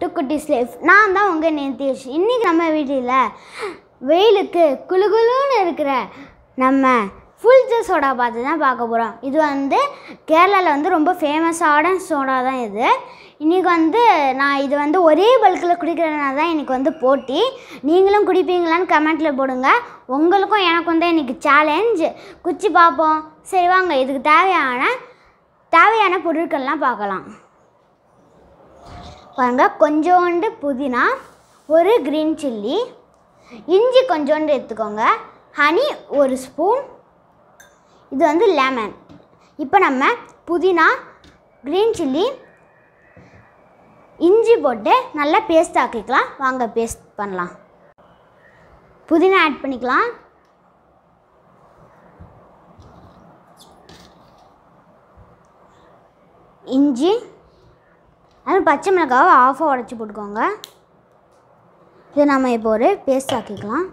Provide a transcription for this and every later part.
To குட்டி ஸ்லேஃப் நான் தான் உங்கள் நிதிஷ் இன்றைக்கி நம்ம வீட்டில் வெயிலுக்கு குளுகுலுன்னு இருக்கிற நம்ம ஃபுல்ஜ சோடா பார்த்து தான் பார்க்க போகிறோம் இது வந்து கேரளாவில் வந்து ரொம்ப ஃபேமஸான சோடா தான் இது இன்றைக்கி வந்து நான் இது வந்து ஒரே பல்கில் குடிக்கிறதுனால தான் எனக்கு வந்து போட்டி நீங்களும் குடிப்பீங்களான்னு கமெண்ட்டில் போடுங்க உங்களுக்கும் எனக்கும் தான் இன்றைக்கி சேலஞ்ச் குச்சி பார்ப்போம் சரி வாங்க இதுக்கு தேவையான தேவையான பொருட்கள்லாம் பார்க்கலாம் பாருங்க கொஞ்சோண்டு புதினா ஒரு க்ரீன் சில்லி இஞ்சி கொஞ்சோண்டு எடுத்துக்கோங்க ஹனி ஒரு ஸ்பூன் இது வந்து லெமன் இப்போ நம்ம புதினா க்ரீன் சில்லி இஞ்சி போட்டு நல்லா பேஸ்ட் ஆக்கிக்கலாம் வாங்க பேஸ்ட் பண்ணலாம் புதினா ஆட் பண்ணிக்கலாம் இஞ்சி அது பச்சை மிளகாவை ஆஃபாக உடச்சி போட்டுக்கோங்க இதை நம்ம இப்போ ஒரு பேஸ்ட் ஆக்கிக்கலாம்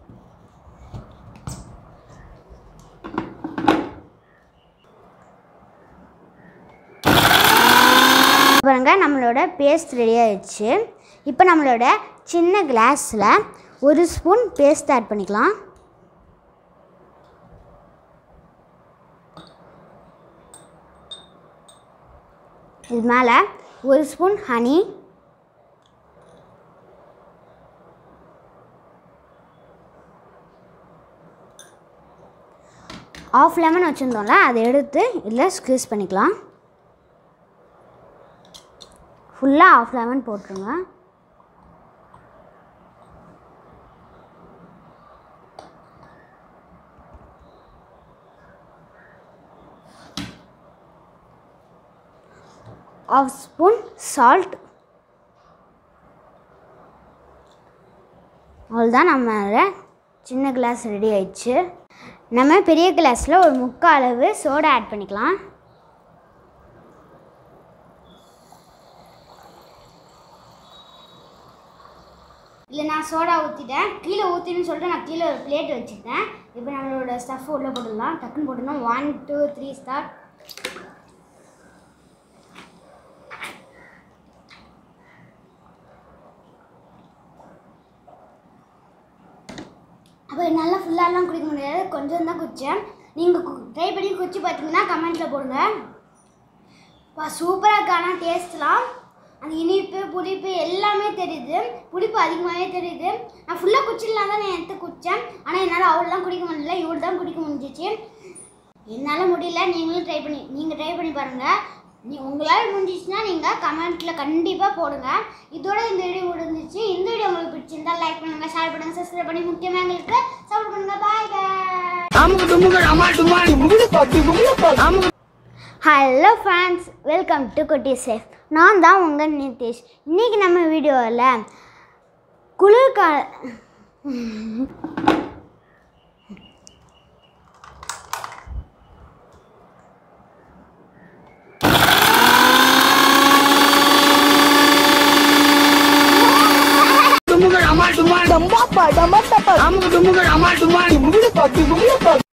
பாருங்க நம்மளோட பேஸ்ட் ரெடி ஆயிடுச்சு இப்போ நம்மளோட சின்ன கிளாஸில் ஒரு ஸ்பூன் பேஸ்ட் ஆட் பண்ணிக்கலாம் இது மேலே ஒரு ஸ்பூன் ஹனி ஆஃப் லெமன் வச்சுருந்தோம்ல அதை எடுத்து இதில் ஸ்க்வீஸ் பண்ணிக்கலாம் ஃபுல்லாக ஆஃப் லெமன் போட்டுருங்க ஆஃப் ஸ்பூன் சால்ட் அவ்வளோதான் நம்ம சின்ன கிளாஸ் ரெடி ஆயிடுச்சு நம்ம பெரிய கிளாஸில் ஒரு முக்கால் அளவு சோடா ஆட் பண்ணிக்கலாம் இல்லை நான் சோடா ஊற்றிட்டேன் கீழே ஊற்றின்னு சொல்லிட்டு நான் கீழே ஒரு பிளேட் வச்சுட்டேன் இப்போ நம்மளோட ஸ்டஃப் உள்ளே போட்டுடலாம் டக்குன்னு போட்டுடலாம் ஒன் டூ த்ரீ ஸ்டார்ட் அப்போ நல்லா ஃபுல்லாலாம் குடிக்க முடியாது கொஞ்சம் தான் குடித்தேன் நீங்கள் ட்ரை பண்ணி குச்சி பார்த்தீங்கன்னா கமெண்ட்டில் போடுங்க பா சூப்பராக இருக்கு ஆனால் டேஸ்ட்லாம் அந்த இனிப்பு புளிப்பு எல்லாமே தெரியுது புளிப்பு அதிகமாகவே தெரியுது நான் ஃபுல்லாக குச்சிடலாம் தான் நான் எடுத்து குடித்தேன் ஆனால் என்னால் அவ்வளோலாம் குடிக்க முடியல இவ்வளோ தான் குடிக்க முடிஞ்சிச்சு என்னால் முடியல நீங்களும் ட்ரை பண்ணி நீங்கள் ட்ரை பண்ணி பாருங்கள் நீ உங்களால் முடிஞ்சிச்சுன்னா நீங்கள் கமெண்ட்டில் கண்டிப்பாக போடுங்க இதோட இந்த வீடியோ முடிஞ்சிச்சு இந்த வீடியோ உங்களுக்கு பிடிச்சிருந்தா லைக் பண்ணுங்கள் ஷேர் பண்ணுங்கள் சப்ஸ்கிரைப் பண்ணி முக்கியமாக எங்களுக்கு சப்போர்ட் பண்ணுங்கள் bye bye hello friends welcome to Kutty chef நான் தான் உங்கள் நிதிஷ் இன்றைக்கி நம்ம வீடியோவில் குளிர்கால Dumugar amal dumal. Damba pa, damba pa. Amu dumugar amal dumal. Dumugar pa, dumugar pa.